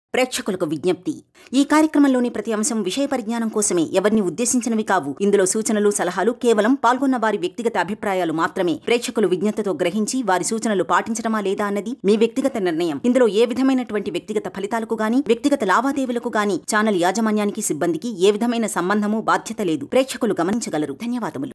ప్రేక్షకులకు విజ్ఞప్తి ఈ కార్యక్రమంలోని ప్రతి అంశం విషయ పరిజ్ఞానం కోసమే ఎవరిని ఉద్దేశించినవి కావు ఇందులో సూచనలు సలహాలు కేవలం పాల్గొన్న వారి వ్యక్తిగత అభిప్రాయాలు మాత్రమే ప్రేక్షకులు విజ్ఞతతో గ్రహించి వారి సూచనలు పాటించడమా లేదా అన్నది మీ వ్యక్తిగత నిర్ణయం ఇందులో ఏ విధమైనటువంటి వ్యక్తిగత ఫలితాలకు గాని వ్యక్తిగత లావాదేవీలకు గాని ఛానల్ యాజమాన్యానికి సిబ్బందికి ఏ విధమైన సంబంధము బాధ్యత లేదు ప్రేక్షకులు గమనించగలరు ధన్యవాదములు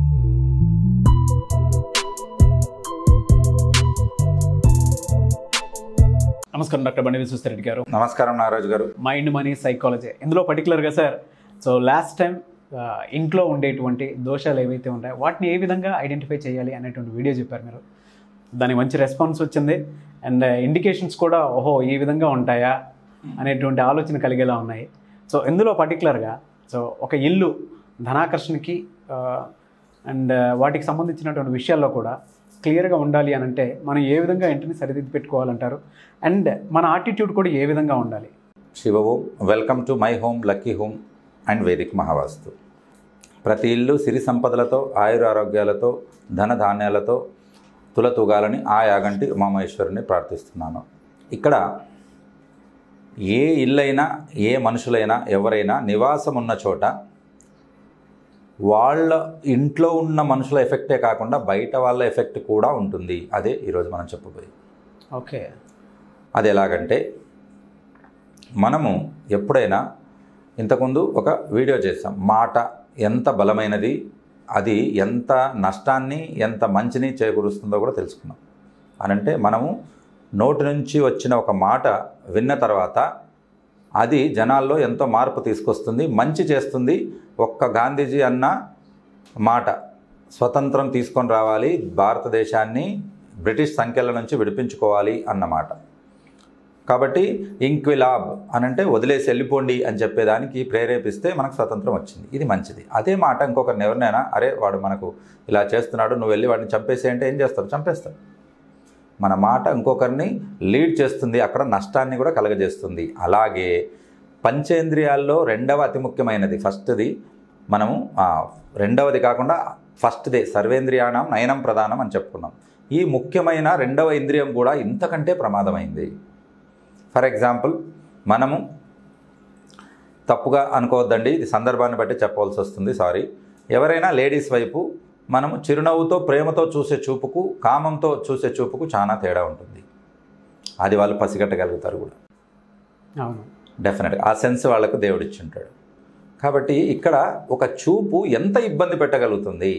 నమస్కారం డాక్టర్ బండి విశ్వరెడ్డి గారు నమస్కారం నాగరాజు గారు మైండ్ మనీ సైకాలజీ ఇందులో పర్టికులర్గా సార్ సో లాస్ట్ టైం ఇంట్లో ఉండేటువంటి దోషాలు ఏవైతే ఉంటాయో వాటిని ఏ విధంగా ఐడెంటిఫై చేయాలి అనేటువంటి వీడియో చెప్పారు మీరు దానికి మంచి రెస్పాన్స్ వచ్చింది అండ్ ఇండికేషన్స్ కూడా ఓహో ఈ విధంగా ఉంటాయా అనేటువంటి ఆలోచన కలిగేలా ఉన్నాయి సో ఇందులో పర్టికులర్గా సో ఒక ఇల్లు ధనాకర్షణకి అండ్ వాటికి సంబంధించినటువంటి విషయాల్లో కూడా క్లియర్గా ఉండాలి అని అంటే మనం ఏ విధంగా ఇంటిని సరిదిద్ది పెట్టుకోవాలంటారు అండ్ మన ఆటిట్యూడ్ కూడా ఏ విధంగా ఉండాలి Shiva Om welcome to my home lucky home and Vedic Mahavastu ప్రతి ఇల్లు సిరి సంపదలతో ఆయుర ఆరోగ్యాలతో ధన ధాన్యాలతో తులతూగాలని ఆ యాగంటి ఉమామహేశ్వరుని ప్రార్థిస్తున్నాను ఇక్కడ ఏ ఇల్లైనా ఏ మనుషులైనా ఎవరైనా నివాసం ఉన్న చోట వాళ్ళ ఇంట్లో ఉన్న మనుషుల ఎఫెక్టే కాకుండా బయట వాళ్ళ ఎఫెక్ట్ కూడా ఉంటుంది అదే ఈరోజు మనం చెప్పబోయేది ఓకే అది ఎలాగంటే మనము ఎప్పుడైనా ఇంతకుముందు ఒక వీడియో చేసాం మాట ఎంత బలమైనది అది ఎంత నష్టాన్ని ఎంత మంచిని చేకూరుస్తుందో కూడా తెలుసుకున్నాం అనంటే మనము నోటి నుంచి వచ్చిన ఒక మాట విన్న తర్వాత అది జనాల్లో ఎంతో మార్పు తీసుకొస్తుంది మంచి చేస్తుంది ఒక్క గాంధీజీ అన్న మాట స్వతంత్రం తీసుకొని రావాలి భారతదేశాన్ని బ్రిటిష్ సంఖ్యల నుంచి విడిపించుకోవాలి అన్నమాట కాబట్టి ఇంక్విలాబ్ అని అంటే వదిలేసి వెళ్ళిపోండి అని చెప్పేదానికి ప్రేరేపిస్తే మనకు స్వతంత్రం వచ్చింది ఇది మంచిది అదే మాట ఇంకొకరిని ఎవరినైనా అరే వాడు మనకు ఇలా చేస్తున్నాడు నువ్వు వెళ్ళి వాడిని చంపేసి అంటే ఏం చేస్తారు చంపేస్తారు మన మాట ఇంకొకరిని లీడ్ చేస్తుంది అక్కడ నష్టాన్ని కూడా కలగజేస్తుంది అలాగే పంచేంద్రియాల్లో రెండవ అతి ముఖ్యమైనది ఫస్ట్ది మనము ఆ, రెండవది కాకుండా ఫస్ట్దే సర్వేంద్రియాణం నయనం ప్రధానం అని చెప్పుకున్నాం ఈ ముఖ్యమైన రెండవ ఇంద్రియం కూడా ఇంతకంటే ప్రమాదమైంది ఫర్ ఎగ్జాంపుల్ మనము తప్పుగా అనుకోవద్దండి ఇది సందర్భాన్ని బట్టి చెప్పవలసి వస్తుంది సారీ ఎవరైనా లేడీస్ వైపు మనము చిరునవ్వుతో ప్రేమతో చూసే చూపుకు కామంతో చూసే చూపుకు చాలా తేడా ఉంటుంది అది వాళ్ళు పసిగట్టగలుగుతారు కూడా అవును డెఫినెట్గా ఆ సెన్స్ వాళ్ళకు దేవుడిచ్చి ఉంటాడు కాబట్టి ఇక్కడ ఒక చూపు ఎంత ఇబ్బంది పెట్టగలుగుతుంది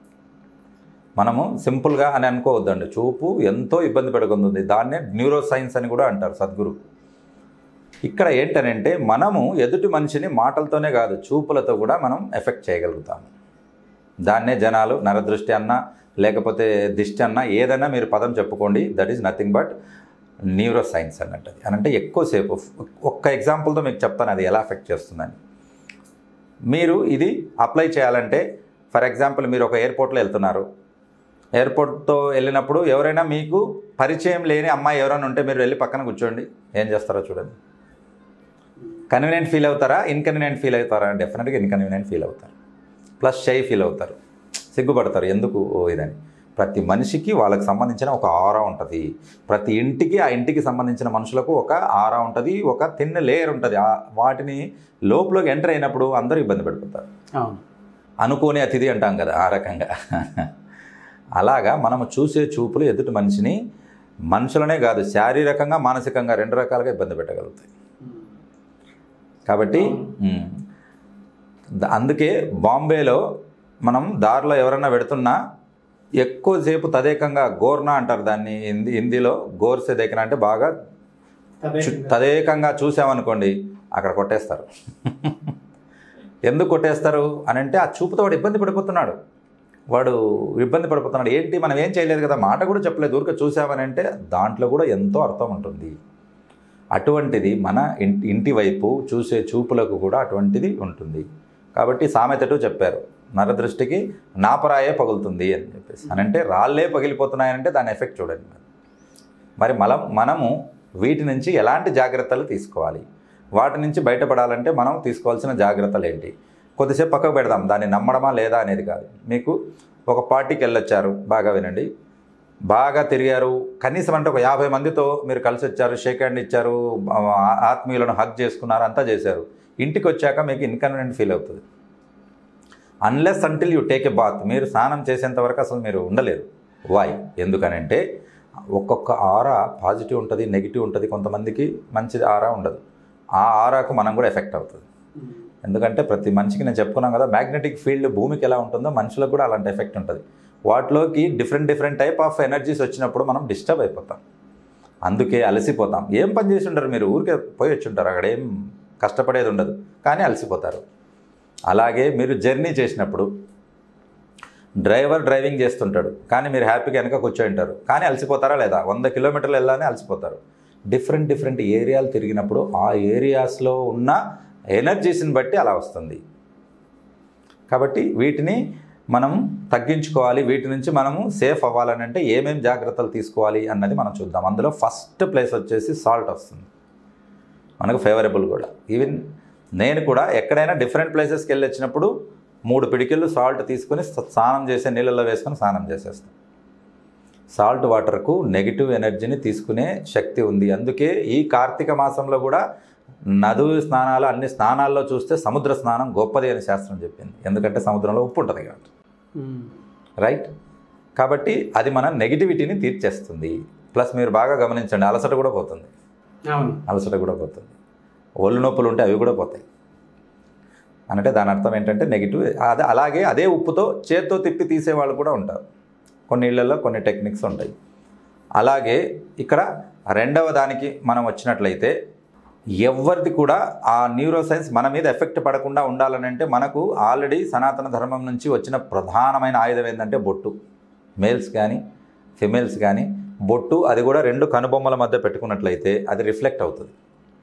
మనము సింపుల్గా అని అనుకోవద్దండి చూపు ఎంతో ఇబ్బంది పెట్టగలుగుతుంది దాన్నే న్యూరో సైన్స్ అని కూడా అంటారు సద్గురు ఇక్కడ ఏంటనంటే మనము ఎదుటి మనిషిని మాటలతోనే కాదు చూపులతో కూడా మనం ఎఫెక్ట్ చేయగలుగుతాము దాన్నే జనాలు నరదృష్టి అన్నా లేకపోతే దిష్టి అన్నా ఏదైనా మీరు పదం చెప్పుకోండి that is nothing but neuroscience అన్నట్టు అది అని అంటే ఎక్కువసేపు ఒక్క ఎగ్జాంపుల్తో మీకు చెప్తాను అది ఎలా ఎఫెక్ట్ చేస్తుందని మీరు ఇది అప్లై చేయాలంటే ఫర్ ఎగ్జాంపుల్ మీరు ఒక ఎయిర్పోర్ట్లో వెళ్తున్నారు ఎయిర్పోర్ట్తో వెళ్ళినప్పుడు ఎవరైనా మీకు పరిచయం లేని అమ్మాయి ఎవరైనా ఉంటే మీరు వెళ్ళి పక్కన కూర్చోండి ఏం చేస్తారో చూడండి కన్వీనియంట్ ఫీల్ అవుతారా ఇన్కన్వీనియంట్ ఫీల్ అవుతారా డెఫినెట్గా ఇన్కన్వీనియంట్ ఫీల్ అవుతారు ప్లస్ షై ఫీల్ అవుతారు సిగ్గుపడతారు ఎందుకు ఓ ఇదని ప్రతి మనిషికి వాళ్ళకి సంబంధించిన ఒక ఆరా ఉంటుంది ప్రతి ఇంటికి ఆ ఇంటికి సంబంధించిన మనుషులకు ఒక ఆరా ఉంటుంది ఒక తిన్న లేయర్ ఉంటుంది ఆ వాటిని లోపలికి ఎంటర్ అయినప్పుడు అందరూ ఇబ్బంది పడిపోతారు అవును అనుకోని అతిథి అంటాం కదా ఆ రకంగా అలాగా మనము చూసే చూపులు ఎదుటి మనిషిని మనుషులనే కాదు శారీరకంగా మానసికంగా రెండు రకాలుగా ఇబ్బంది పెట్టగలుగుతాయి కాబట్టి మ్, ద- అందుకే బాంబేలో మనం దారిలో ఎవరైనా పెడుతున్నా ఎక్కువసేపు తదేకంగా గోర్నా అంటారు దాన్ని హిందీ హిందీలో గోర్సే దగ్గర అంటే బాగా చు- తదేకంగా చూసామనుకోండి అక్కడ కొట్టేస్తారు ఎందుకు కొట్టేస్తారు అని అంటే ఆ చూపుతో వాడు ఇబ్బంది పడిపోతున్నాడు వాడు ఇబ్బంది పడిపోతున్నాడు ఏంటి మనం ఏం చేయలేదు కదా మాట కూడా చెప్పలేదు ఊరికే చూసామని అంటే దాంట్లో కూడా ఎంతో అర్థం ఉంటుంది అటువంటిది మన ఇంటి ఇంటి వైపు చూసే చూపులకు కూడా అటువంటిది ఉంటుంది కాబట్టి సామెతటు చెప్పారు నరదృష్టికి నాపరాయే పగులుతుంది అని చెప్పేసి అని అంటే రాళ్ళే పగిలిపోతున్నాయంటే దాని ఎఫెక్ట్ చూడండి మరి. మరి మనం మనము వీటి నుంచి ఎలాంటి జాగ్రత్తలు తీసుకోవాలి వాటి నుంచి బయటపడాలంటే మనం తీసుకోవాల్సిన జాగ్రత్తలు ఏంటి కొద్దిసేపు పక్కకు పెడదాం దాన్ని నమ్మడమా లేదా అనేది కాదు మీకు ఒక పార్టీకి వెళ్ళొచ్చారు బాగా వినండి బాగా తిరిగారు కనీసం అంటే ఒక యాభై మందితో మీరు కలిసి వచ్చారు షేక్ హ్యాండ్ ఇచ్చారు ఆ- ఆత్మీయులను హక్ చేసుకున్నారు అంతా చేశారు ఇంటికి వచ్చాక మీకు ఇన్కన్వీనియంట్ ఫీల్ అవుతుంది unless until you take a bath మీరు స్నానం చేసేంత వరకు అసలు మీరు ఉండలేరు వాయ్ ఎందుకనంటే ఒక్కొక్క ఆరా పాజిటివ్ ఉంటుంది నెగిటివ్ ఉంటుంది కొంతమందికి మంచి ఆరా ఉండదు ఆ ఆరాకు మనం కూడా ఎఫెక్ట్ అవుతుంది ఎందుకంటే ప్రతి మనిషికి నేను చెప్పుకున్నాం కదా మ్యాగ్నెటిక్ ఫీల్డ్ భూమికి ఎలా ఉంటుందో మనుషులకు కూడా అలాంటి ఎఫెక్ట్ ఉంటుంది వాటిలోకి different different type of energies వచ్చినప్పుడు మనం డిస్టర్బ్ అయిపోతాం అందుకే అలసిపోతాం ఏం పని చేసి ఉంటారు మీరు ఊరికే పోయి వచ్చి ఉంటారు అక్కడ ఏం కష్టపడేది ఉండదు కానీ అలసిపోతారు అలాగే మీరు జర్నీ చేసినప్పుడు డ్రైవర్ డ్రైవింగ్ చేస్తుంటాడు కానీ మీరు హ్యాపీగా వెనక కూర్చొని ఉంటారు కానీ అలసిపోతారా లేదా వంద కిలోమీటర్లు వెళ్ళాలని అలసిపోతారు డిఫరెంట్ డిఫరెంట్ ఏరియాలు తిరిగినప్పుడు ఆ ఏరియాస్లో ఉన్న ఎనర్జీస్ని బట్టి అలా వస్తుంది కాబట్టి వీటిని మనం తగ్గించుకోవాలి వీటి నుంచి మనము సేఫ్ అవ్వాలని అంటే ఏమేం జాగ్రత్తలు తీసుకోవాలి అన్నది మనం చూద్దాం అందులో ఫస్ట్ ప్లేస్ వచ్చేసి సాల్ట్ వస్తుంది మనకు ఫేవరబుల్ కూడా ఈవెన్ నేను కూడా ఎక్కడైనా డిఫరెంట్ ప్లేసెస్కి వెళ్ళి వచ్చినప్పుడు మూడు పిడికిళ్ళు సాల్ట్ తీసుకొని స్నానం చేసే నీళ్ళల్లో వేసుకొని స్నానం చేసేస్తాను సాల్ట్ వాటర్కు నెగిటివ్ ఎనర్జీని తీసుకునే శక్తి ఉంది అందుకే ఈ కార్తీక మాసంలో కూడా నదు స్నానాలు అన్ని స్నానాల్లో చూస్తే సముద్ర స్నానం గొప్పది అని శాస్త్రం చెప్పింది ఎందుకంటే సముద్రంలో ఉప్పు ఉంటుంది కాబట్టి రైట్ కాబట్టి అది మన నెగిటివిటీని తీర్చేస్తుంది ప్లస్ మీరు బాగా గమనించండి అలసట కూడా పోతుంది అవును అలసట కూడా పోతుంది ఒళ్ళు నొప్పులు ఉంటే అవి కూడా పోతాయి అంటే దాని అర్థం ఏంటంటే నెగిటివ్ అదే అలాగే అదే ఉప్పుతో చేత్తో తిప్పి తీసేవాళ్ళు కూడా ఉంటారు కొన్ని ఇళ్లలో కొన్ని టెక్నిక్స్ ఉంటాయి అలాగే ఇక్కడ రెండవ దానికి మనం వచ్చినట్లయితే ఎవరిది కూడా ఆ న్యూరో సైన్స్ మన మీద ఎఫెక్ట్ పడకుండా ఉండాలనంటే మనకు ఆల్రెడీ సనాతన ధర్మం నుంచి వచ్చిన ప్రధానమైన ఆయుధం ఏంటంటే బొట్టు మేల్స్ కానీ ఫిమేల్స్ కానీ బొట్టు అది కూడా రెండు కనుబొమ్మల మధ్య పెట్టుకున్నట్లయితే అది రిఫ్లెక్ట్ అవుతుంది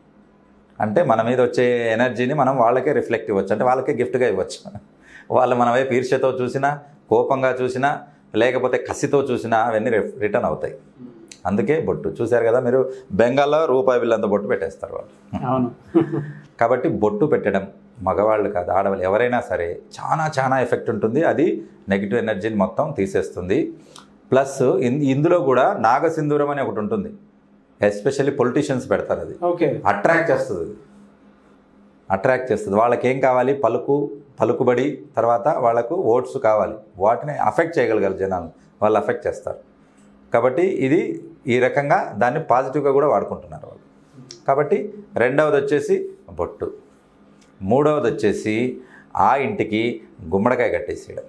అంటే మన మీద వచ్చే ఎనర్జీని మనం వాళ్ళకే రిఫ్లెక్ట్ ఇవ్వచ్చు అంటే వాళ్ళకే గిఫ్ట్గా ఇవ్వచ్చు వాళ్ళు మన వైపు ఈర్ష్యతో చూసినా కోపంగా చూసినా లేకపోతే కసితో చూసినా అవన్నీ రిఫ్- రిటర్న్ అవుతాయి అందుకే బొట్టు చూశారు కదా మీరు బెంగాల్లో రూపాయి బిల్లంత బొట్టు పెట్టేస్తారు వాళ్ళు అవును కాబట్టి బొట్టు పెట్టడం మగవాళ్ళు కాదు ఆడవాళ్ళు ఎవరైనా సరే చాలా చాలా ఎఫెక్ట్ ఉంటుంది అది నెగిటివ్ ఎనర్జీని మొత్తం తీసేస్తుంది ప్లస్ ఇన్- ఇందులో కూడా నాగసింధూరం అని ఒకటి ఉంటుంది ఎస్పెషల్లీ పొలిటీషియన్స్ పెడతారు అది ఓకే అట్రాక్ట్ చేస్తుంది అది అట్రాక్ట్ చేస్తుంది వాళ్ళకి ఏం కావాలి పలుకు పలుకుబడి తర్వాత వాళ్ళకు ఓట్స్ కావాలి వాటిని అఫెక్ట్ చేయగలగాలి జనాలు వాళ్ళు అఫెక్ట్ చేస్తారు కాబట్టి ఇది ఈ రకంగా దాన్ని పాజిటివ్గా కూడా వాడుకుంటున్నారు వాళ్ళు కాబట్టి రెండవది వచ్చేసి బొట్టు మూడవది వచ్చేసి ఆ ఇంటికి గుమ్మడికాయ కట్టేసేయడం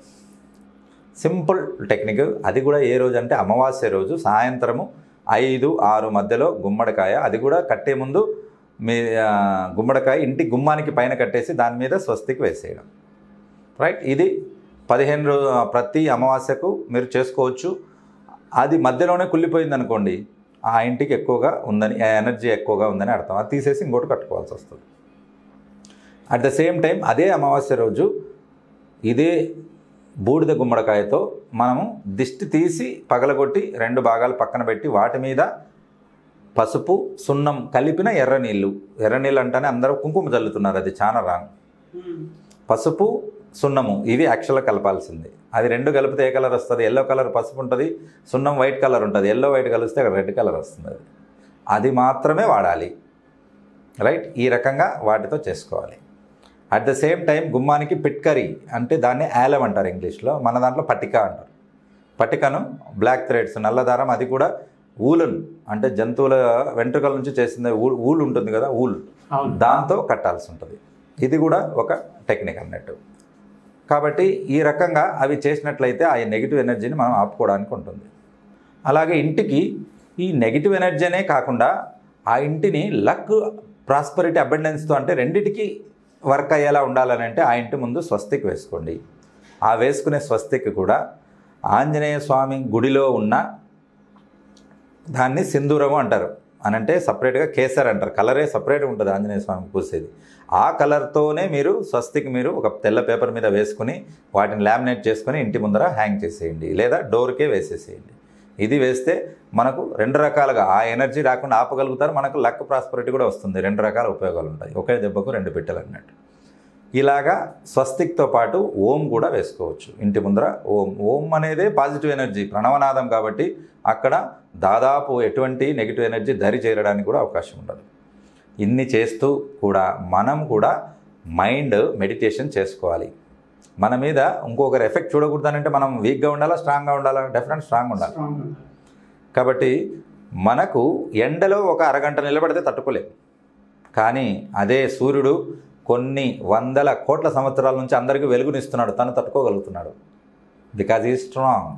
సింపుల్ టెక్నిక్ అది కూడా ఏ రోజు అంటే అమావాస్య రోజు సాయంత్రము ఐదు ఆరు మధ్యలో గుమ్మడికాయ అది కూడా కట్టే ముందు మీ ఆ, గుమ్మడికాయ ఇంటి గుమ్మానికి పైన కట్టేసి దాని మీద స్వస్తికి వేసేయడం రైట్ ఇది పదిహేను రోజు ప్రతి అమావాస్యకు మీరు చేసుకోవచ్చు అది మధ్యలోనే కుళ్ళిపోయింది అనుకోండి ఆ ఇంటికి ఎక్కువగా ఉందని ఆ ఎనర్జీ ఎక్కువగా ఉందని అర్థం అది తీసేసి ఇంకోటి కట్టుకోవాల్సి వస్తుంది అట్ ద సేమ్ టైం అదే అమావాస్య రోజు ఇదే బూడిద గుమ్మడికాయతో మనము దిష్టి తీసి పగలగొట్టి రెండు భాగాలు పక్కన పెట్టి వాటి మీద పసుపు సున్నం కలిపిన ఎర్ర నీళ్ళు ఎర్ర నీళ్ళు అంటేనే అందరూ కుంకుమ చల్లుతున్నారు అది చాలా రాంగ్ పసుపు సున్నము ఇవి యాక్చువల్గా కలపాల్సింది అది రెండు కలిపితే ఏ కలర్ వస్తుంది ఎల్లో కలర్ పసుపు ఉంటుంది సున్నం వైట్ కలర్ ఉంటుంది ఎల్లో వైట్ కలిస్తే అక్కడ రెడ్ కలర్ వస్తుంది అది అది మాత్రమే వాడాలి రైట్ ఈ రకంగా వాటితో చేసుకోవాలి అట్ ద సేమ్ టైం గుమ్మానికి పిట్కరీ అంటే దాన్ని యాలం అంటారు ఇంగ్లీష్లో మన దాంట్లో పట్టిక అంటారు పట్టికను బ్లాక్ థ్రెడ్స్ నల్లదారం అది కూడా ఊలన్ అంటే జంతువుల వెంట్రుకల నుంచి చేసింది ఊల్ ఊల్ ఉంటుంది కదా ఊల్ అవును దాంతో కట్టాల్సి ఉంటుంది ఇది కూడా ఒక టెక్నిక్ అన్నట్టు కాబట్టి ఈ రకంగా అవి చేసినట్లయితే ఆ నెగిటివ్ ఎనర్జీని మనం ఆపుకోవడానికి ఉంటుంది అలాగే ఇంటికి ఈ నెగిటివ్ ఎనర్జీనే కాకుండా ఆ ఇంటిని లక్ ప్రాస్పరిటీ అబెండెన్స్తో అంటే రెండిటికి వర్క్ అయ్యేలా ఉండాలని అంటే ఆ ఇంటి ముందు స్వస్తిక్ వేసుకోండి ఆ వేసుకునే స్వస్తిక్ కూడా ఆంజనేయ స్వామి గుడిలో ఉన్న దాన్ని సింధూరము అంటారు అని అంటే సపరేట్గా కేసర్ అంటారు కలరే సపరేట్గా ఉంటుంది ఆంజనేయ స్వామి పూసేది ఆ కలర్తోనే మీరు స్వస్తికి మీరు ఒక తెల్ల పేపర్ మీద వేసుకుని వాటిని లామినేట్ చేసుకొని ఇంటి ముందర హ్యాంగ్ చేసేయండి లేదా డోర్కే వేసేసేయండి ఇది వేస్తే మనకు రెండు రకాలుగా ఆ ఎనర్జీ రాకుండా ఆపగలుగుతారు మనకు లక్ ప్రాస్పరిటీ కూడా వస్తుంది రెండు రకాల ఉపయోగాలు ఉంటాయి ఒకే దెబ్బకు రెండు పెట్టెలు అన్నట్టు ఇలాగా స్వస్తిక్తో పాటు ఓం కూడా వేసుకోవచ్చు ఇంటి ముందర ఓం ఓం అనేదే పాజిటివ్ ఎనర్జీ ప్రణవనాదం కాబట్టి అక్కడ దాదాపు ఎటువంటి నెగిటివ్ ఎనర్జీ దరి చేరడానికి కూడా అవకాశం ఉండదు ఇన్ని చేస్తూ కూడా మనం కూడా మైండ్ మెడిటేషన్ చేసుకోవాలి మన మీద ఇంకొకరు ఎఫెక్ట్ చూడకూడదనంటే మనం వీక్గా ఉండాలా స్ట్రాంగ్గా ఉండాలా డెఫినెట్ స్ట్రాంగ్ ఉండాలి కాబట్టి మనకు ఎండలో ఒక అరగంట నిలబడితే తట్టుకోలేం కానీ అదే సూర్యుడు కొన్ని వందల కోట్ల సంవత్సరాల నుంచి అందరికీ వెలుగునిస్తున్నాడు తను తట్టుకోగలుగుతున్నాడు బికాజ్ ఈ స్ట్రాంగ్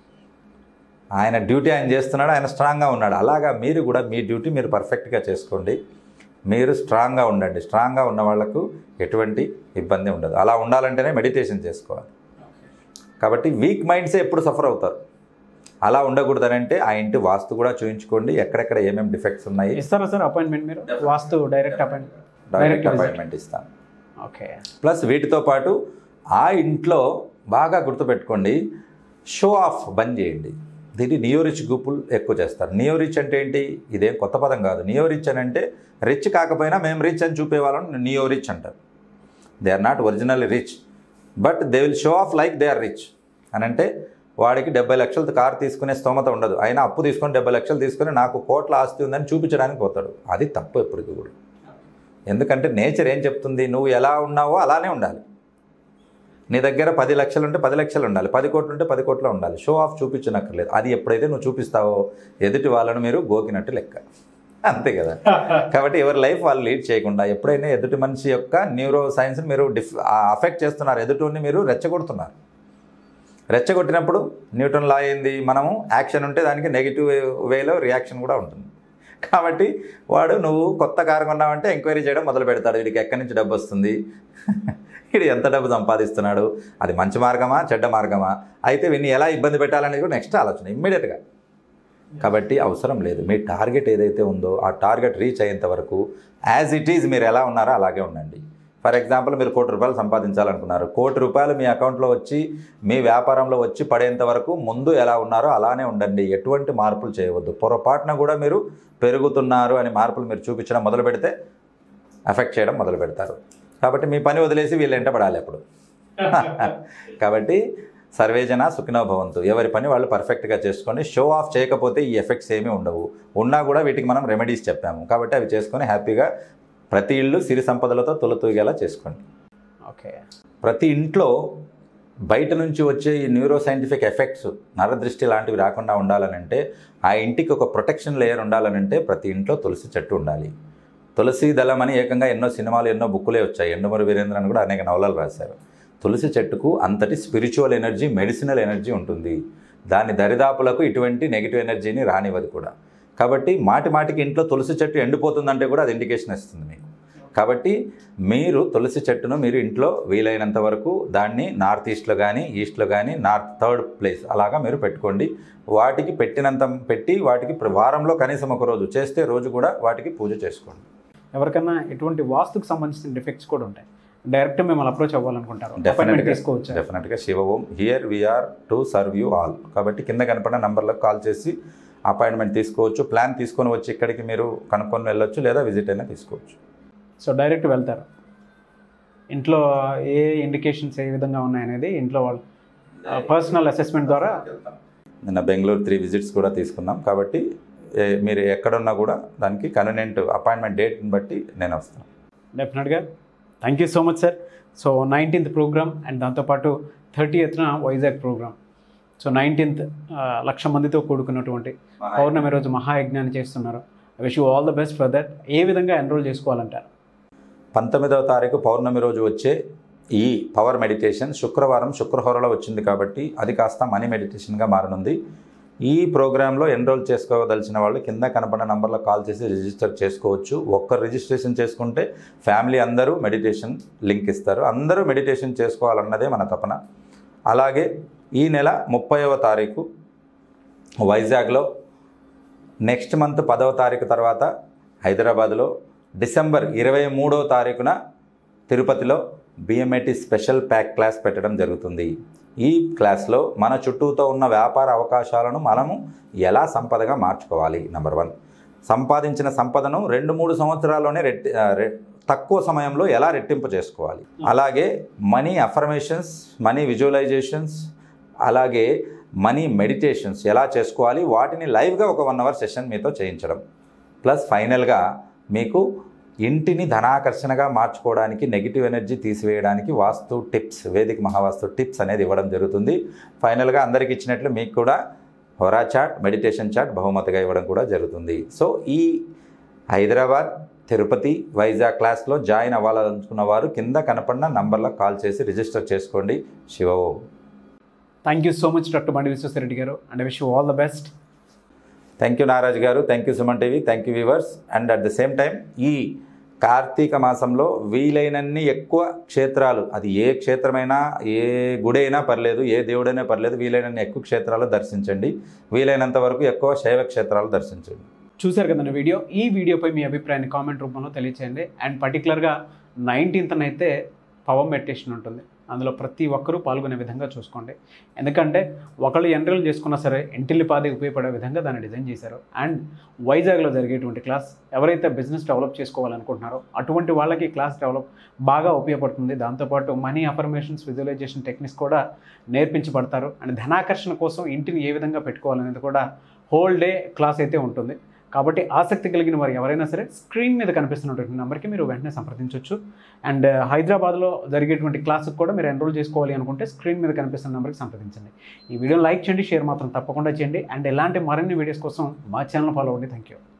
ఆయన డ్యూటీ ఆయన చేస్తున్నాడు ఆయన స్ట్రాంగ్గా ఉన్నాడు అలాగా మీరు కూడా మీ డ్యూటీ మీరు పర్ఫెక్ట్గా చేసుకోండి మీరు స్ట్రాంగ్గా ఉండండి స్ట్రాంగ్గా ఉన్న వాళ్ళకు ఎటువంటి ఇబ్బంది ఉండదు అలా ఉండాలంటేనే మెడిటేషన్ చేసుకోవాలి కాబట్టి వీక్ మైండ్సే ఎప్పుడు సఫర్ అవుతారు అలా ఉండకూడదనంటే ఆ ఇంటి వాస్తు కూడా చూయించుకోండి ఎక్కడెక్కడ ఏమేమి డిఫెక్ట్స్ ఉన్నాయి ఇస్తారా సార్ అపాయింట్మెంట్ మీరు vastu direct appointment direct appointment ఇస్తాను ఓకే ప్లస్ వీటితో పాటు ఆ ఇంట్లో బాగా గుర్తుపెట్టుకోండి షో ఆఫ్ బంద్ చేయండి దీన్ని నియోరిచ్ గ్రూపులు ఎక్కువ చేస్తారు నియోరిచ్ అంటే ఏంటి ఇదేం కొత్త పదం కాదు నియోరిచ్ అని అంటే రిచ్ కాకపోయినా మేము రిచ్ అని చూపే వాళ్ళని నియోరిచ్ అంటారు they are not original rich but they will show off like they are rich అని అంటే వాడికి డెబ్బై లక్షలతో కారు తీసుకునే స్తోమత ఉండదు అయినా అప్పు తీసుకొని డెబ్బై లక్షలు తీసుకొని నాకు కోట్ల ఆస్తి ఉందని చూపించడానికి పోతాడు అది తప్పు ఎప్పటికీ కూడా ఎందుకంటే నేచర్ ఏం చెప్తుంది నువ్వు ఎలా ఉన్నావో అలానే ఉండాలి నీ దగ్గర పది లక్షలు ఉంటే పది లక్షలు ఉండాలి పది కోట్లు ఉంటే పది కోట్లు ఉండాలి షో ఆఫ్ చూపించనక్కర్లేదు అది ఎప్పుడైతే నువ్వు చూపిస్తావో ఎదుటి వాళ్ళను మీరు గోకినట్టు లెక్క అంతే కదా కాబట్టి ఎవరి లైఫ్ వాళ్ళు లీడ్ చేయకుండా ఎప్పుడైనా ఎదుటి మనిషి యొక్క న్యూరో సైన్స్ని మీరు డిఫ్ అఫెక్ట్ చేస్తున్నారు ఎదుటిని మీరు రెచ్చగొడుతున్నారు రెచ్చగొట్టినప్పుడు న్యూటన్ లా ఏంది మనము యాక్షన్ ఉంటే దానికి నెగిటివ్ వేలో రియాక్షన్ కూడా ఉంటుంది కాబట్టి వాడు నువ్వు కొత్త కారు కొన్నావంటే ఎంక్వైరీ చేయడం మొదలు పెడతాడు వీడికి ఎక్కడి నుంచి డబ్బు వస్తుంది వీడు ఎంత డబ్బు సంపాదిస్తున్నాడు అది మంచి మార్గమా చెడ్డ మార్గమా అయితే వీడిని ఎలా ఇబ్బంది పెట్టాలనేది కూడా నెక్స్ట్ ఆలోచన ఇమ్మీడియట్గా కాబట్టి అవసరం లేదు మీ టార్గెట్ ఏదైతే ఉందో ఆ టార్గెట్ రీచ్ అయ్యేంత వరకు యాజ్ ఇట్ ఈజ్ మీరు ఎలా ఉన్నారో అలాగే ఉండండి ఫర్ ఎగ్జాంపుల్ మీరు కోటి రూపాయలు సంపాదించాలనుకున్నారు కోటి రూపాయలు మీ అకౌంట్లో వచ్చి మీ వ్యాపారంలో వచ్చి పడేంత వరకు ముందు ఎలా ఉన్నారో అలానే ఉండండి ఎటువంటి మార్పులు చేయవద్దు పొరపాటున కూడా మీరు పెరుగుతున్నారు అని మార్పులు మీరు చూపించడం మొదలు పెడితే ఎఫెక్ట్ చేయడం మొదలు పెడతారు కాబట్టి మీ పని వదిలేసి వీళ్ళు వెంట పడాలి అప్పుడు కాబట్టి సర్వేజన సుఖినో భవంతు ఎవరి పని వాళ్ళు పర్ఫెక్ట్గా చేసుకోండి షో ఆఫ్ చేయకపోతే ఈ ఎఫెక్ట్స్ ఏమీ ఉండవు ఉన్నా కూడా వీటికి మనం రెమెడీస్ చెప్పాము కాబట్టి అవి చేసుకొని హ్యాపీగా ప్రతి ఇల్లు సిరి సంపదలతో తొలతూగేలా చేసుకోండి ఓకే ప్రతి ఇంట్లో బయట నుంచి వచ్చే ఈ న్యూరో సైంటిఫిక్ ఎఫెక్ట్స్ నరదృష్టి లాంటివి రాకుండా ఉండాలనంటే ఆ ఇంటికి ఒక ప్రొటెక్షన్ లేయర్ ఉండాలనంటే ప్రతి ఇంట్లో తులసి చెట్టు ఉండాలి తులసి దళం అని ఏకంగా ఎన్నో సినిమాలు ఎన్నో బుక్కులే వచ్చాయి ఎండమూరి వీరేంద్ర అని కూడా అనేక నవలలు రాశారు తులసి చెట్టుకు అంతటి స్పిరిచువల్ ఎనర్జీ మెడిసినల్ ఎనర్జీ ఉంటుంది దాని దరిదాపులకు ఇటువంటి నెగిటివ్ ఎనర్జీని రానివ్వదు కూడా కాబట్టి మాటి మాటికి ఇంట్లో తులసి చెట్టు ఎండిపోతుందంటే కూడా అది ఇండికేషన్ ఇస్తుంది మీకు కాబట్టి మీరు తులసి చెట్టును మీరు ఇంట్లో వీలైనంత వరకు దాన్ని నార్త్ ఈస్ట్లో కానీ ఈస్ట్లో కానీ నార్త్ థర్డ్ ప్లేస్ అలాగా మీరు పెట్టుకోండి వాటికి పెట్టినంత పెట్టి వాటికి ప్ర- వారంలో కనీసం ఒక రోజు చేస్తే రోజు కూడా వాటికి పూజ చేసుకోండి ఎవరికన్నా ఎటువంటి వాస్తుకు సంబంధించిన డిఫెక్ట్స్ కూడా ఉంటాయి డైరెక్ట్ మిమ్మల్ని అప్రోచ్ అవ్వాలనుకుంటారు అపాయింట్మెంట్ తీసుకోవచ్చు డెఫినెట్గా Shiva Om here we are to serve you all కాబట్టి కింద కనపడిన నంబర్లకు కాల్ చేసి అపాయింట్మెంట్ తీసుకోవచ్చు ప్లాన్ తీసుకొని వచ్చి ఇక్కడికి మీరు కనుక్కొని వెళ్ళొచ్చు లేదా విజిట్ అయినా తీసుకోవచ్చు సో డైరెక్ట్ వెళ్తారు ఇంట్లో ఏ ఇండికేషన్స్ ఏ విధంగా ఉన్నాయనేది ఇంట్లో వాళ్ళు పర్సనల్ అసెస్మెంట్ ద్వారా నిన్న బెంగళూరు త్రీ విజిట్స్ కూడా తీసుకున్నాం కాబట్టి ఏ- మీరు ఎక్కడున్నా కూడా దానికి కన్వీనియంట్ అపాయింట్మెంట్ డేట్ని బట్టి నేను వస్తాను డెఫినెట్గా thank you so much sir so nineteenth programme and దాంతోపాటు థర్టీ ఎత్న Vizag programme so nineteenth lakh మందితో కూడుకున్నటువంటి పౌర్ణమి రోజు మహాయజ్ఞాన్ని చేస్తున్నారు wish you all the best for that ఏ విధంగా ఎన్రోల్ చేసుకోవాలంటారు పంతొమ్మిదవ తారీఖు పౌర్ణమి రోజు వచ్చే ఈ పవర్ మెడిటేషన్ శుక్రవారం శుక్రహోరలో వచ్చింది కాబట్టి అది కాస్త మనీ మెడిటేషన్గా మారనుంది ఈ ప్రోగ్రాంలో ఎన్రోల్ చేసుకోదలిచిన వాళ్ళు కింద కనపడిన నంబర్లో కాల్ చేసి రిజిస్టర్ చేసుకోవచ్చు ఒక్కరు రిజిస్ట్రేషన్ చేసుకుంటే ఫ్యామిలీ అందరూ మెడిటేషన్ లింక్ ఇస్తారు అందరూ మెడిటేషన్ చేసుకోవాలన్నదే మన తపన అలాగే ఈ నెల ముప్పైవ తారీఖు వైజాగ్లో నెక్స్ట్ మంత్ పదవ తారీఖు తర్వాత హైదరాబాద్లో డిసెంబర్ ఇరవై మూడో తారీఖున తిరుపతిలో బిఎంఐటి స్పెషల్ ప్యాక్ క్లాస్ పెట్టడం జరుగుతుంది ఈ క్లాస్లో మన చుట్టూతో ఉన్న వ్యాపార అవకాశాలను మనము ఎలా సంపదగా మార్చుకోవాలి నెంబర్ వన్ సంపాదించిన సంపదను రెండు మూడు సంవత్సరాల్లోనే రెట్టి ఆ, రె- తక్కువ సమయంలో ఎలా రెట్టింపు చేసుకోవాలి అలాగే మనీ అఫర్మేషన్స్ మనీ విజువలైజేషన్స్ అలాగే మనీ మెడిటేషన్స్ ఎలా చేసుకోవాలి వాటిని లైవ్గా ఒక వన్ అవర్ సెషన్ మీతో చేయించడం ప్లస్ ఫైనల్గా మీకు ఇంటిని ధనాకర్షణగా మార్చుకోవడానికి నెగిటివ్ ఎనర్జీ తీసివేయడానికి వాస్తు టిప్స్ వేదిక మహావాస్తు టిప్స్ అనేది ఇవ్వడం జరుగుతుంది ఫైనల్గా అందరికి ఇచ్చినట్లు మీకు కూడా హొరా చాట్ మెడిటేషన్ చాట్ బహుమతిగా ఇవ్వడం కూడా జరుగుతుంది సో ఈ హైదరాబాద్ తిరుపతి వైజాగ్ క్లాస్లో జాయిన్ అవ్వాలనుకున్న వారు కింద కనపడిన నంబర్లో కాల్ చేసి రిజిస్టర్ చేసుకోండి Shiva Om thank you so much doctor Bandi Vishweshwarreddy గారు and wish all the best thank you Naraj గారు thank you Suman TV thank you viewers and at the same time ఈ కార్తీక మాసంలో వీలైనన్ని ఎక్కువ క్షేత్రాలు అది ఏ క్షేత్రమైనా ఏ గుడి అయినా పర్లేదు ఏ దేవుడైనా పర్లేదు వీలైనన్ని ఎక్కువ క్షేత్రాలు దర్శించండి వీలైనంత వరకు ఎక్కువ శైవ క్షేత్రాలు దర్శించండి చూశారు కదండి వీడియో ఈ వీడియోపై మీ అభిప్రాయాన్ని కామెంట్ రూపంలో తెలియచేయండి అండ్ పర్టికులర్గా నైన్టీన్త్న అయితే పవర్ మెడిటేషన్ ఉంటుంది అందులో ప్రతి ఒక్కరూ పాల్గొనే విధంగా చూసుకోండి ఎందుకంటే ఒకళ్ళు ఎన్రోల్ చేసుకున్నా సరే ఇంటిల్లిపాది ఉపయోగపడే విధంగా దాన్ని డిజైన్ చేశారు అండ్ వైజాగ్లో జరిగేటువంటి క్లాస్ ఎవరైతే బిజినెస్ డెవలప్ చేసుకోవాలనుకుంటున్నారో అటువంటి వాళ్ళకి ఈ క్లాస్ డెవలప్ బాగా ఉపయోగపడుతుంది దాంతోపాటు మనీ అఫర్మేషన్స్ విజువలైజేషన్ టెక్నిక్స్ కూడా నేర్పించబడతారు అండ్ ధనాకర్షణ కోసం ఇంటిని ఏ విధంగా పెట్టుకోవాలనేది కూడా హోల్ డే క్లాస్ అయితే ఉంటుంది కాబట్టి ఆసక్తి కలిగిన వారు ఎవరైనా సరే స్క్రీన్ మీద కనిపిస్తున్నటువంటి నెంబర్కి మీరు వెంటనే సంప్రదించవచ్చు అండ్ హైదరాబాద్లో జరిగేటువంటి క్లాసుకు కూడా మీరు ఎన్రోల్ చేసుకోవాలి అనుకుంటే స్క్రీన్ మీద కనిపిస్తున్న నెంబర్కి సంప్రదించండి ఈ వీడియోని లైక్ చేయండి షేర్ మాత్రం తప్పకుండా చేయండి అండ్ ఇలాంటి మరిన్ని వీడియోస్ కోసం మా ఛానల్ ఫాలో అవ్వండి థ్యాంక్ యూ